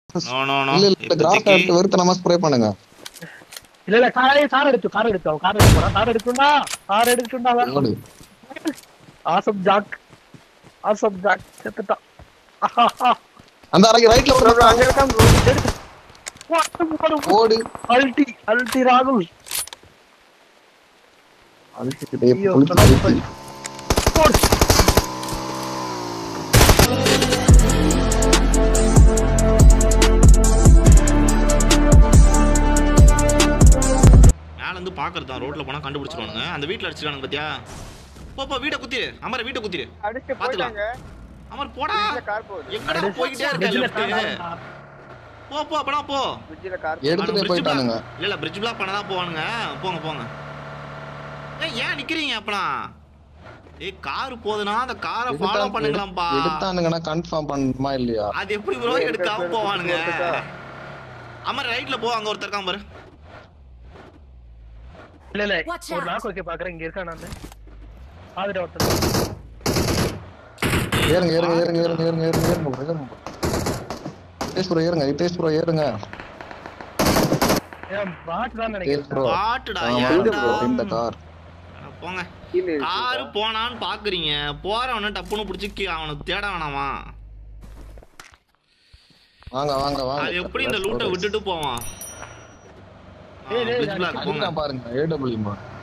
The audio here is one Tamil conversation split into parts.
நோ நோ நோ இல்ல இல்ல கிராஸ் எடுத்து வெறுத்தனமா ஸ்ப்ரே பண்ணுங்க இல்ல இல்ல காரே கார் எடுத்து கார் எடுத்து அவன் கார் எடுத்து போறான் கார் எடுத்துண்டா கார் எடுத்துண்டா ஓடு ஆசம் ஜாக் ஆசம் ஜாக் செத்துட்டான் ஆஹா அந்த அரைக்கு ரைட்ல ப்ரோ ப்ரோ அங்க இருக்கான் ப்ரோ ஓடு அல்டி அல்டி ராகுல் அழுத்திக்கிட்டே ஐயோ, புளிச்சு சொல்லாம அழுத்தி. போடு. மேல இருந்து பாக்குறது தான் ரோட்ல போனா கண்டுபிடிச்சிருவானுங்க அந்த வீட்ல அடிச்சிருக்கானுங்க பாத்தியா போ போ வீட்டை குத்திரு அமர வீட்டை குத்திரு அடிச்சு பாத்துக்கலாம். போயிட்டாங்க அமர் போடா பிரிட்ஜ்ல கார் போகுது எங்கடா போயிட்டே இருக்க Bridge ல லெஃப்ட் car போகுதுடா. போ போ அப்படா போ பிரிட்ஜ்ல கார் எடுத்துட்டே bridge போயிட்டானுங்க இல்ல இல்ல பிரிட்ஜ் பிளாக் பண்ண தான் போவானுங்க போங்க போங்க ஏய் ஏன் நிக்கிறீங்க அப்பனா ஏய் கார் போகுதுன்னா அந்த காரை ஃபாலோ எடுத்தா- பண்ணுங்களாம்ப்பா எடுத்தானுங்கன்னா கன்ஃபார்ம் பண்ணுமா இல்லையா அது எப்படி ப்ரோ ஏய், எடுக்காம எடுக்க- போவானுங்க எடுக்கா. அமர் ரைட்ல போ அங்க ஒருத்தர் இருக்கான் பாரு இல்ல இல்ல Watch ஒரு out. நாக்கு வைக்க பாக்குறேன் இங்க இருக்கான் நானு பாத்துட்டு ஒருத்தர் ஏறுங்க ஏறுங்க ஏறுங்க ஏறுங்க ஏறுங்க ஏறுங்க ஏறுங்க bro, ஏறுங்க bro. ஹிட்டேஷ் ப்ரோ ஏறுங்க ஹிட்டேஷ் ப்ரோ ஏறுங்க ஏன் பாட்டு தான் ஹிட்டேஷ் நினைக்கிறேன் ப்ரோ பாட்டுடா ஆமா ஏன்டா? bro, இந்த கார் அட போங்க கீழே காரு இருக்கு போனான்னு பாக்குறீங்க போறவன டப்புன்னு புடிச்சு அவனை தேட வேணாமா வாங்க வாங்க வாங்க அது எப்படி இந்த லூட்டை விட்டுட்டு போவான் ஏய், டேய், bridge block போங்க அடிக்கலாம் பாருங்க ஏடபிள்யூ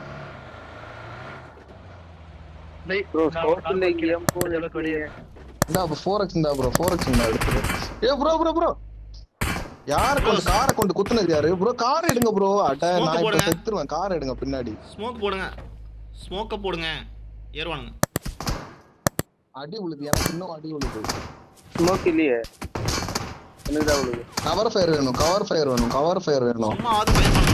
டேய், ப்ரோ நான் ஸ்கோப் கால் இல்ல வைக்கிறேன். இங்கேயும் கொஞ்சம் அளவுக்கு வெளியே. இந்தா ஃபோர் எக்ஸ் இந்தா ப்ரோ ஃபோர் எக்ஸ் இந்தா எடுத்துரு ஏ ப்ரோ ப்ரோ ப்ரோ யார் கொண்டு காரை கொண்டு குத்துனது யாரு ப்ரோ கார் எடுங்க ப்ரோ அட Smoke நான் இப்ப போடுங்க. செத்துருவேன் கார் எடுங்க பின்னாடி ஸ்மோக் போடுங்க ஸ்மோக்க போடுங்க ஏறுவானுங்க அடி விழுது எனக்கு இன்னும் அடி விழுது ஸ்மோக் இல்லையே எனக்கு தான் விழுது கவர் ஃபயர் வேணும் கவர் ஃபயர் வேணும் கவர் ஃபயர் வேணும் சும்மா அது பயன் பண்ணுங்க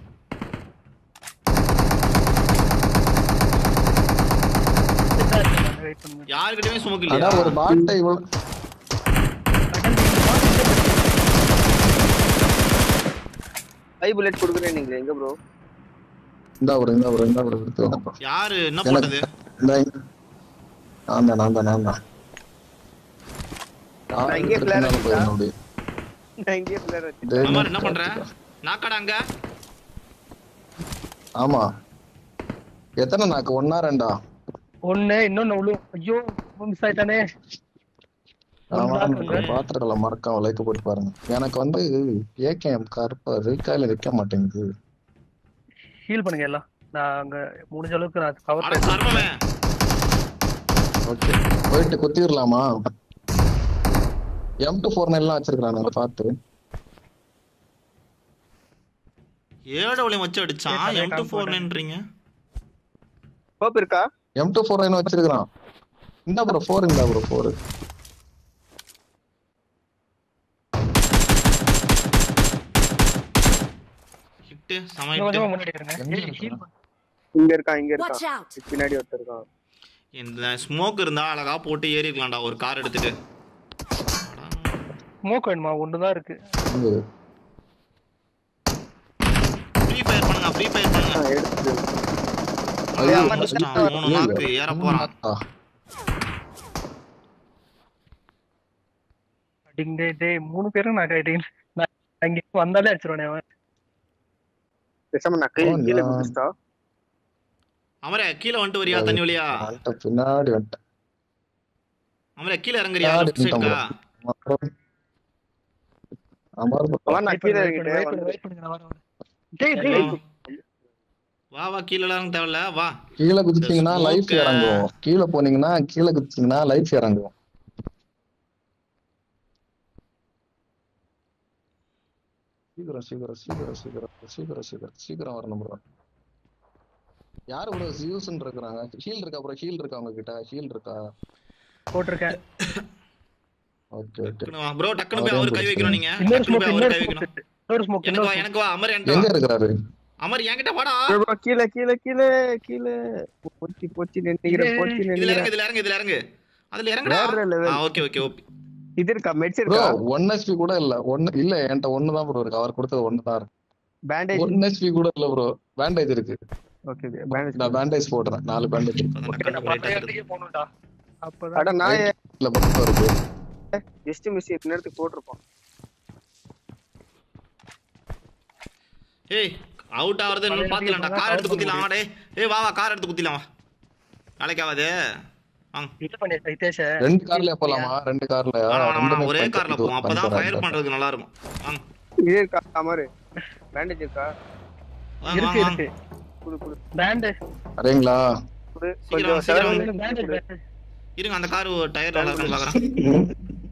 சின்னதா இருக்கு, நான் wait பண்ணுங்க. யாருக்கிட்டயுமே ஸ்மோக் அடா இல்லையா ஒரு பாட்டை இவ்வளவு ஐ புல்லட் கொடுக்குறேன் நீங்க எங்க ப்ரோ இந்தா ப்ரோ இந்தா ப்ரோ இந்தா ப்ரோ எடுத்து வாங்க bro. யாரு என்ன எனக்கு போட்டது இந்தா இங்க. நான் தான் நான் தான் நான் தான் நான் இங்கே flare யாரு அடிச்சா? போயிடணும் அப்படியே. நான் இங்கே பிளேயர் வச்சு டேய், அமர் என்ன பண்ற நாக்காடா அங்க ஆமா எத்தனை நாக்கு ஒன்னா ரெண்டா ஒண்ணு இன்னொன்னு விழு ஐயோ மிஸ் ஆயிட்டானே ஆமா ஒண்ணு தான் இருக்கு. பாத்திரக்கலாம் மறக்காம லைக் போட்டு பாருங்க எனக்கு வந்து ஏகேஎம் கருப்பா ரீகாயில வைக்க மாட்டேங்குது ஹீல் பண்ணுங்க எல்லாம் நான் அங்க முடிஞ்ச அளவுக்கு நான் கவர் அட சர்மமே ஓகே போயிட்டு குத்திடலாமா எம் டூ ஃபோர் எல்லாம் வச்சிருக்கானுங்க பார்த்து ஏழு வச்சு அடிச்சான் சரி, எம் டூ ஃபோர் காமிப்போம். நின்றீங்க ஸ்கோப் இருக்கா எம் டூ ஃபோர் வச்சிருக்கான் இந்த ப்ரோ ஃபோர் இந்த ப்ரோ ஃபோர் ஹிட்டு சம இன்னும் கொஞ்சமா hit. முன்னாடி இருங்க எங்க ஏய், இருக்கு? heal பண்ணு. இங்க இருக்கான் இங்க Watch இருக்கான் out! பின்னாடி ஒருத்தர் இருக்கான் இந்த ஸ்மோக் இருந்தா அழகா போட்டு ஏறி இருக்கலாம்டா ஒரு கார் எடுத்துட்டு ஸ்மோக் வேணுமா ஒண்ணுதான் இருக்கு ஃப்ரீ ஃபயர் பண்ணுங்க ஃப்ரீ ஃபயர் பண்ணுங்க ஆ, எடுத்துட்டு அழகா ஐயோ, முடிச்சிட்டான். ஐயோ, மூணு ஐயோ. நாக்கு ஏற போறான் ஆ, அடிங்க டேய், டேய் மூணு பேரும் நான் கைட்டேன் நான் இங்க வந்தாலே அடிச்சிருவானே அவன் பேசாம நான் கீழே Oh, கீழே no. குதிச்சிட்டா அமரே கீழே வந்துட்டு வரியா தண்ணி வழியா வந்துட்டேன், பின்னாடி வந்துட்டேன் அமரே கீழே இறங்குறியா பின்னாடி லெஃப்ட் சைடுக்கா அப்புறம் அமர் bro. அவன் நான் Wait கீழே பண்ணுங்க, wait பண்ணுங்க, wait இறங்கிட்டேன் பண்ணுங்க, wait பண்ணுங்க, நான் வரேன், வரேன். டேய் டேய் வா வா கீழே இறங்க தேவையில்ல வா கீழே குதிச்சீங்கன்னா இந்த லைஃப் smoke-அ- இறங்கும் கீழே போனீங்கன்னா கீழே குதிச்சீங்கன்னா லைஃப் இறங்கும் சீக்கிரம் சீக்கிரம் சீக்கிரம் சீக்கிரம் சீக்கிரம் சீக்கிரம் சீக்கிரம் வரணும் ப்ரோ யாரு ப்ரோ யூஸ்ன்னு இருக்கிறாங்க ஹீல் இருக்கா ப்ரோ ஹீல் இருக்கா உங்க கிட்ட ஹீல் இருக்கா போட்டிருக்கேன் ஓகே ஓகே ப்ரோ டக்குனு போய் அவரு கை வைக்கணும் நீங்க இன்னொரு டக்குனு ஸ்மோக் போய் அவரு இன்னொரு கை ஸ்மோக் வைக்கணும் இன்னொரு ஸ்மோக் எனக்கு வா இன்னொரு எனக்கு வா அமர் என்கிட்ட எங்க வா இருக்கிறாரு அமர் என்கிட்ட வாடா bro, bro, கீழே கீழே கீழே கீழே பொச்சி பொச்சி நினைக்கிறேன் பொச்சி இதுல நினைக்கிறேன் இறங்கு இதுல இறங்கு இதுல இறங்கு அதுல இறங்குடா வேற level. ஆ ஓகே ஓகே ஓகே இது இருக்கா மெட்ஸ் ப்ரோ இருக்கா ஒன் ஹெச்பி கூட இல்ல ஒன்னு இல்ல என்கிட்ட ஒன்னு தான் ப்ரோ இருக்கு அவர் கொடுத்தது ஒன்னு தான் இருக்கு பேண்டேஜ் ஒன் ஹெச்பி கூட இல்ல ப்ரோ பேண்டேஜ் இருக்கு ஓகே பேண்டேஜ் நான் பேண்டேஜ் போடுறேன் நாலு பேண்டேஜ் இப்பதான் நான் டக்குனு பத்து ரைட் இடத்துக்கே போகணும்டா அப்பதான் அட நான் இல்ல பக்கம் இருக்கு ஜஸ்ட் மிஸ் நேரத்துக்கு போட்டிருப்போம் ஏய் அவுட் ஆகிறது என்னன்னு பார்த்துலாம்டா கார் எடுத்து குத்திலாம் வாடே ஏய் வா வா கார் எடுத்து குத்திலாம் வா நாளைக்கு ஆகாது வாங்க இது பண்ணி ரிதேஷ ரெண்டு கார்ல போலாமா ரெண்டு கார்ல வேணாம் வேணாம் வேணாம் ஒரே கார்ல போவோம் அப்பதான் ஃபயர் பண்றதுக்கு நல்லா இருக்கும் வாங்க இது இருக்கா அமரு பேண்டேஜ் இருக்கா வாங்க இருக்கு வாங்க வாங்க இருக்கு குடு குடு பேண்ட் சரிங்களா குடு சீக்கிரம் கொஞ்சம் சீக்கிரம் செலவு பேண்ட் குடு. இருங்க அந்த கார் டயர் நல்லா இருக்குன்னு பாக்குறேன்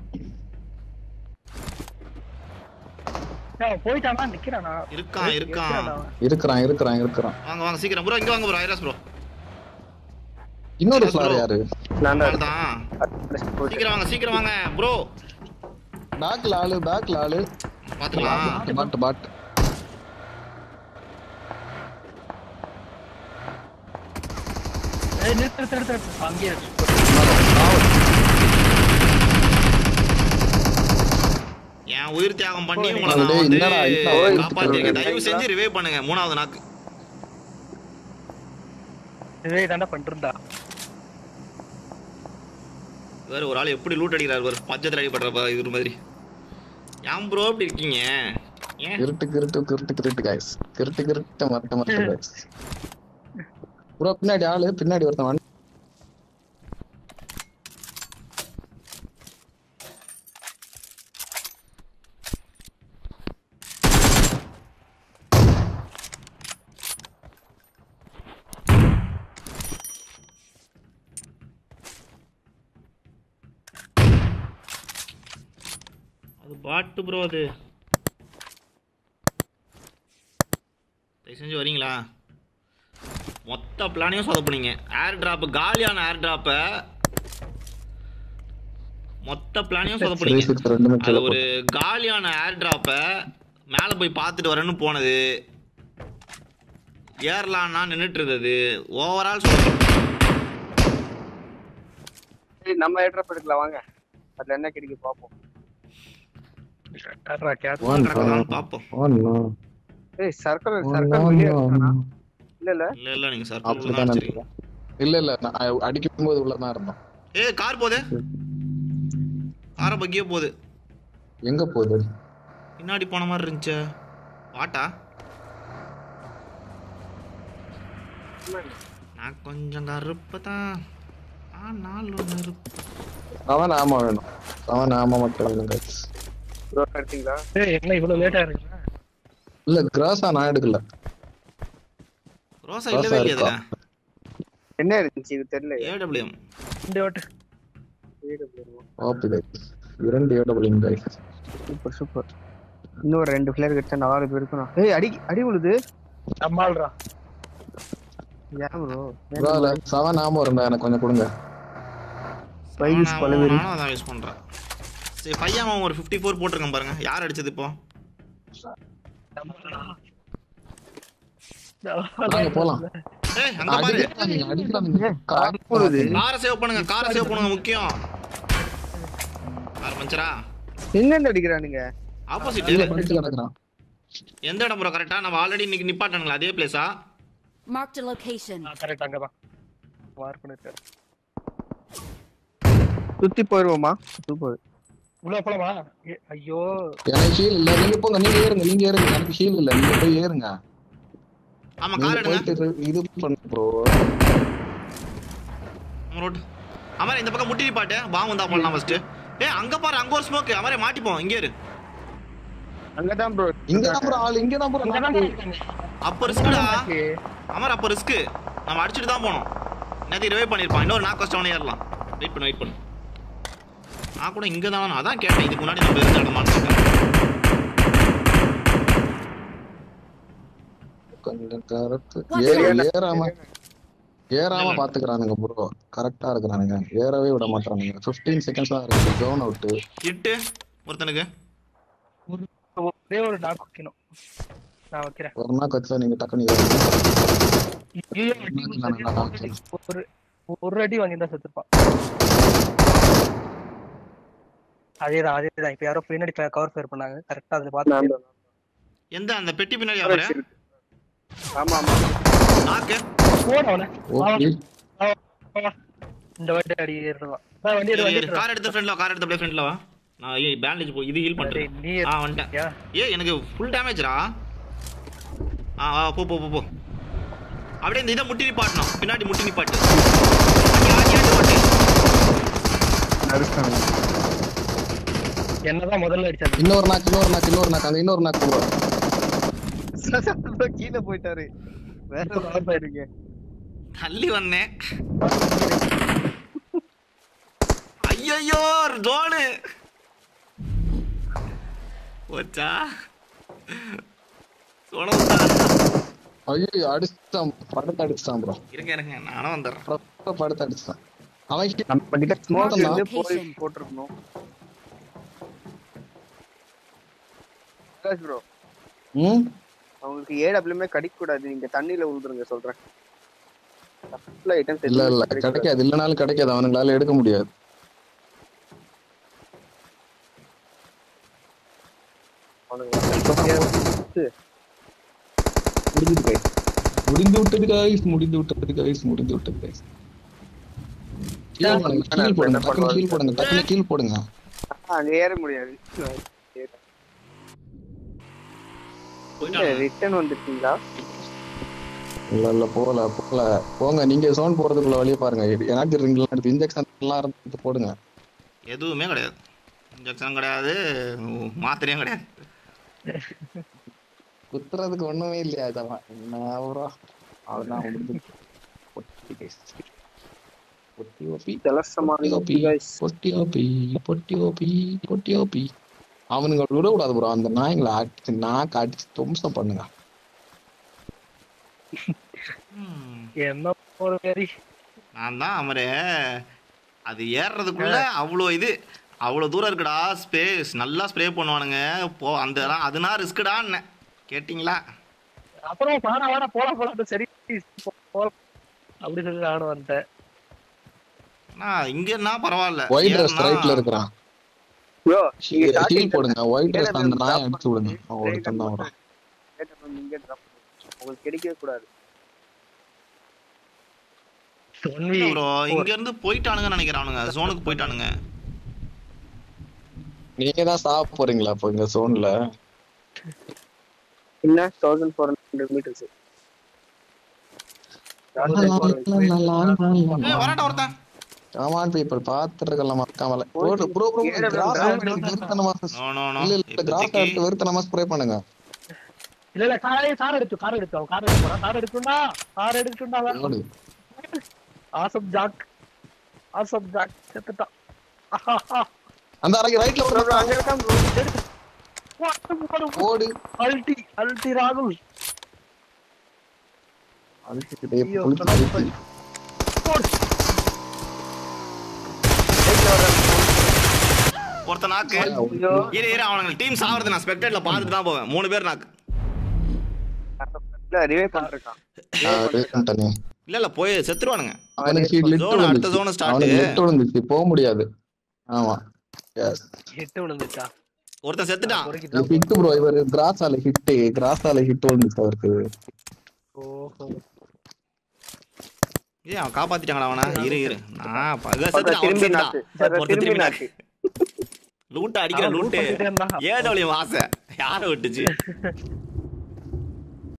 போயிட்டானா நிக்கிறானா இருக்கான் இருக்கான் இருக்கிறான் இருக்கிறான் இருக்கிறான் வாங்க வாங்க சீக்கிரம் ப்ரோ இங்க வாங்க ப்ரோ ஐராஸ் ப்ரோ இன்னொரு Yes, ஃபிளார் bro. யாரு நான் தான் தான் அட்ரஸ் போட்டு சீக்கிரம் வாங்க சீக்கிரம் வாங்க ப்ரோ பேக்ல ஆளு பேக்ல ஆளு பாத்துக்கலாம் பாட் பாட் ஏய் நிறுத்து நிறுத்து நிறுத்து நிறுத்து. அங்கேயே இரு. என் உயிர் தியாகம் பண்ணி உங்களை டேய், நான் வந்து என்னடா, என்னடா, காப்பாத்திருக்கேன் ஓய், தயவு செஞ்சு ரிவைவ் பண்ணுங்க மூணாவது நாக்கு இதே தாண்டா பண்ணிருந்தா வேற ஒரு ஆள் எப்படி லூட் அடிக்கிறார் ஒரு பஞ்சத்தில் அடிபடுற இது மாதிரி ஏன் ப்ரோ இப்படி இருக்கீங்க ஏன் கிருட்டு கிருட்டு கிருட்டு கிருட்டு கைஸ் கிருட்டு கிருட்டு மரட்டு மரட்டு கைஸ் ப்ரோ பின்னாடி ஆளு பின்னாடி ஒருத்தன் வந்து அது பாட்டு ப்ரோ அது தயவு செஞ்சு வரீங்களா மொத்த பிளானையும் சொதப்புனீங்க ஏர் டிராப் காலியான ஏர் டிராப்பை மொத்த பிளானையும் சொதப்புனீங்க சிக்ஸ் ரெண்டு அது நிமிஷம் ஒரு காலியான ஏர் டிராப்பை மேலே போய் பார்த்துட்டு வரேன்னு போனது ஏறலான்னா நின்றுட்டு இருந்தது ஓவரால் சரி, நம்ம ஏட்ரப் எடுக்கலாம் வாங்க அதுல என்ன கிடைக்கு பாப்போம் கர்றா கேட் ஒன் பார்ப்போம் ஒன் ஏய் சர்க்கிள் சர்க்கிள் வெளியே இருக்கானா இல்ல இல்ல இல்லை இல்லை நீங்கள் சார் தான் அப்படிதான் வச்சிருக்கீங்க நினைக்கிறேன் இல்ல இல்ல நான் அடிக்கும் போது உள்ளதான் இருந்தோம் ஏய் கார் போதே காரை பக்கியே போகுது எங்க போகுது பின்னாடி போன மாதிரி இருந்துச்சு வாட்டா நான் கொஞ்சம் கருப்பு தான் ஆனாலும் நெருப்பு அவன் ஆமா வேணும் அவன் ஆமா மட்டும் வேணும் guys. ப்ரோ எடுத்தீங்களா ஏய் என்ன இவ்வளவு லேட்டா இருக்கு இல்ல கிராஸா நான் எடுக்கல ரோசா இல்லவே ரோசா இல்லையா அதுல என்ன இருந்துச்சு இது தெரியல ஏடபிள்யூஎம் இந்த ஓட்டு ஓபி guys. இரண்டு ஏடபிள்யூ கைஸ் சூப்பர் சூப்பர் இன்னும் ஒரு ரெண்டு பிளேயர் கிட்ட நாலு பேர் இருக்கணும் ஏய் அடி அடி விழுது நம்மால்ரா ஏன் ப்ரோ ப்ரோ செவன் ஆமா இருந்தா எனக்கு கொஞ்சம் கொடுங்க வைகிஸ் பலவேரி நானும் அதான் யூஸ் பண்றேன் சரி பையன் அவன் ஒரு ஃபிஃப்டி ஃபோர் போட்டிருக்கான் பாருங்க யார் அடிச்சது இப்போ வாங்க போலாம் ஏய் அங்க பாரு அடிக்கிறானுங்க, அடிக்கிறானுங்க. கார் போகுது. காரை சேவ் பண்ணுங்க காரை சேவ் பண்ணுங்க முக்கியம் கார் பஞ்சரா எங்க இருந்து அடிக்கிறானுங்க ஆப்போசிட் இல்ல, படிச்சு கிடக்குறான். எந்த இடம் ப்ரோ கரெக்டா நம்ம ஆல்ரெடி இன்னைக்கு நிப்பாட்டானுங்களா அதே பிளேஸா Marked a location. கரெக்ட் அங்கதான் மார்க் பண்ணிருக்காரு சுத்தி போயிருவோமா சூப்பர் உள்ள போலாமா ஏ, ஐயோ எனக்கு heal இல்ல. நீங்க போங்க, நீங்க ஏறுங்க, நீங்க ஏறுங்க. எனக்கு heal இல்ல. நீங்க போய் ஏறுங்க. ஆமா நீங்க கார் எடுங்க போயிட்டு இரு- இது பண்ணு bro. நம்ம ரோட் அமரே இந்த பக்கம் முட்டி நிப்பாட்டு பாம்பு வந்தா போடலாம் ஃபர்ஸ்ட் ஏய் அங்க பாரு அங்க ஒரு ஸ்மோக் அமரே மாட்டிப்போம் இங்கே இரு அங்கதான் ப்ரோ இங்கதான் bro ஆளு, இங்கதான் bro இங்கதான் நாக்கு. இருக்காங்க. அப்ப ரிஸ்க்குடா அமர் அப்ப ரிஸ்க் நம்ம அடிச்சுட்டு தான் போனோம் நேற்று ரிவைவ் பண்ணிருப்பான் இன்னொரு நாக் கஷ்டம் ஏறலாம் வெயிட் பண்ணு வெயிட் பண்ணு நான் கூட இங்க தான் அதான் கேட்டேன் இதுக்கு முன்னாடி நம்ம இருந்த இடம் மாட்டேன் கொஞ்சம் கருத்து. Watch ஏறு, out. ஏறாம ஏறாம பாத்துக்கிறானுங்க ப்ரோ கரெக்டா இருக்கிறானுங்க ஏறவே விட மாட்டானுங்க 15 செகண்ட்ஸ் தான் இருக்கு ஜோன் அவுட் இட்டு ஒருத்தனுக்கு ஒரே ஒரு டாக் வைக்கணும் நான் வைக்கிறேன் ஒரு நாள் கட்சா நீங்க டக்குனு ஏறுங்க. ஐயோ, அடி நான் நான் நான் வைக்கிறேன். ஒரு ஒரு அடி வாங்கியிருந்தா செத்துருப்பான் அதேதான் அதேதான் இப்ப யாரோ பின்னாடி கவர் ஃபயர் பண்ணாங்க கரெக்டா அதுல பார்த்து எந்த அந்த பெட்டி பின்னாடி அவரு ஆமா ஆமா நாக்கு போன அவன ஓகே இந்த வாட்டி அடி ஏறுவான் வா, வண்டி எடு, வண்டி எடு. கார் எடுத்து ஃப்ரெண்ட்ல கார் எடுத்து அப்படியே ஃப்ரெண்ட்ல வா நான் ஏய் பேண்டேஜ் போ இது ஹீல் டேய், பண்றேன் நீ ஆ வந்துட்டேன் யா ஏய் எனக்கு ஃபுல் டேமேஜ்ரா ஆ ஆ போ போ போ போ அப்படியே இந்த இதை முட்டி நிப்பாட்டணும் பின்னாடி முட்டி நிப்பாட்டு ஆட்டி, ஆட்டி, ஆட்டி ஓட்டு. நடுக்காங்க என்னதான் முதல்ல அடிச்சாரு இன்னொரு நாக்கு இன்னொரு நாக்கு இன்னொரு நாக்கு அங்க இன்னொரு நாக்கு bro. கீழே போயிட்டாரு வேற இப்ப போயிருங்க தள்ளி வந்தேன் ஐயோ ஜோனு போச்சா சோன ஐயோ அடிச்சுட்டான் படத்தை அடிச்சுட்டான் ப்ரோ இருங்க இருங்க நானும் வந்துடுறேன் படத்தை அடிச்சுட்டான் அவன் கிட்ட நம்ம கிட்ட ஸ்மோக் போட்டோம்னா? இருந்து போய் போட்டிருக்கணும் ப்ரோ ம் அவங்களுக்கு ஏடபிள்யூமே கிடைக்க கூடாது நீங்க தண்ணியில விழுந்துருங்க சொல்றேன் Supply items இல்ல எதுவுமே இல்ல கிடைக்க கிடைக்காது இல்லனாலும் கிடைக்காது அவனுங்களால எடுக்க முடியாது கூடாது. முடிஞ்சது guys. முடிந்து விட்டது guys முடிந்து விட்டது guys முடிந்து விட்டது guys கீழ் போடுங்க கீழ் போடுங்க டக்குனு கீழ் போடுங்க டக்குனு கீழ் போடுங்க ஆ, அங்க ஏற முடியாது போயிட்டாங்க ரிட்டர்ன் வந்துட்டீங்களா இல்ல இல்ல போகல போகல போங்க நீங்க சோன் போறதுக்குள்ள வழிய பாருங்க எனக்கு ரிங்லாம் எடுத்து இன்ஜெக்ஷன் எல்லாம் இருந்து போடுங்க எதுவுமே கிடையாது இன்ஜெக்ஷன் கிடையாது மாத்திரையும் கிடையாது குத்துறதுக்கு ஒண்ணுமே இல்லையா இதெல்லாம் என்ன ப்ரோ அவர்தான் முடிஞ்சு பொட்டி guys. பொட்டி ஓபி ஜலசமான ஓபி பொட்டி ஓபி பொட்டி ஓபி பொட்டி ஓபி அவனுங்க விடக்கூடாது ப்ரோ அந்த நாய்ங்களை அடிச்சு நாக்கு அடிச்சு தும்சம் பண்ணுங்க ம். என்ன ஒரு வெறி நான் தான் அமரே அது ஏறுறதுக்குள்ள அவ்வளோ இது அவ்வளோ தூரம் இருக்குடா ஸ்பேஸ் நல்லா ஸ்ப்ரே பண்ணுவானுங்க போ அந்த அதுனா ரிஸ்க்குடான்னு கேட்டிங்களா அப்புறம் வாடா வாடா போலாம் போலாம் சரி போ- போலாம் அப்படி சொல்லி நானும் வந்துட்டேன் நான் இங்கன்னா பரவாயில்ல ஒயிட் ட்ரெஸ் ஏறுனா- ரைட்ல இருக்கிறான் ப்ரோ ஹீல் போடுங்க ஒயிட் ட்ரெஸ் அந்த நாய் அடிச்சு விடுங்க அவன் ஒருத்தன் தான் வரான் நீங்க drop பண்ணுங்க. உங்களுக்கு கிடைக்கவே கூடாது ஒன்வி ப்ரோ இங்க இருந்து போயிட்டானுங்க நினைக்கிறானுங்க ஜோனுக்கு போயிட்டானுங்க நீங்க தான் சாப்பிட போறீங்களா இப்போ இந்த சோன்ல என்ன தௌசண்ட் ஃபோர் ஹண்ட்ரட் மீட்டர்ஸ் ஏய் வரட்டா ஒருத்தன் கமான் பீப்பிள் பாத்துருக்கலாம் மறக்காமல ப்ரோ ப்ரோ ப்ரோ கிராஸ் ஆட்டு வெறுத்தனமா நோ நோ நோ இல்ல இல்ல கிராஸ் ஆட்டு வெறுத்தனமா ஸ்ப்ரே பண்ணுங்க இல்ல இல்ல காரே கார் எடுத்து கார் எடுத்து அவன் கார் எடுத்து போறான் கார் எடுத்துண்டா கார் எடுத்துண்டா அவன். ஓடு. ஆசம் ஜாக் ஆசம் ஜாக் செத்துட்டான் ஆஹா அந்த அரைக்கு ரைட்ல ஒரு அங்க இருக்கான் bro. ஓடு அல்டி அல்டி ராகுல் அழுத்திக்கிட்டே ஐயோ, புழுத்து சொல்லாத அழுத்தி. போடு. ஒருத்தன் நாக்கு ஐயோ. இரு இரு அவனுங்க டீம் சாவறது நான் ஸ்பெக்டேட்ல பார்த்துட்டு தான் போவேன் மூணு பேர் நாக்கு இல்ல ரிவே பண்ணிருக்கான் ஆ, ரேட்டனே. இல்ல இல்ல போய் செத்துருவானுங்க அவனுக்கு லிட் Zone, அடுத்த விழுந்துச்சு zone start. அவனுக்கு லிட் விழுந்துச்சு போக முடியாது ஆமா எஸ் ஹிட் விழுந்துச்சா ஒருத்தன் செத்துட்டான் பொறுக்கிட்டு ஹிட் ப்ரோ இவர் கிராஸ் ஆல ஹிட் கிராஸ் ஆல ஹிட் விழுந்துச்சு அவருக்கு ஓஹோ ஏய் அவன் காப்பாத்திட்டாங்கடா அவனை இரு இரு நான் ப- இவன் ஒருத்தன் செத்துட்டான், அவன் திரும்பி செத்துட்டான். நாக்கு ஒருத்தன் ஒருத்தன் திரும்பி திரும்பி நாக்கு லூட்ட அடிக்கிற அவன் loot லூட்டு பண்ணிட்டே இருந்தான். ஏடபிள்யூ ஆசை யாரை விட்டுச்சு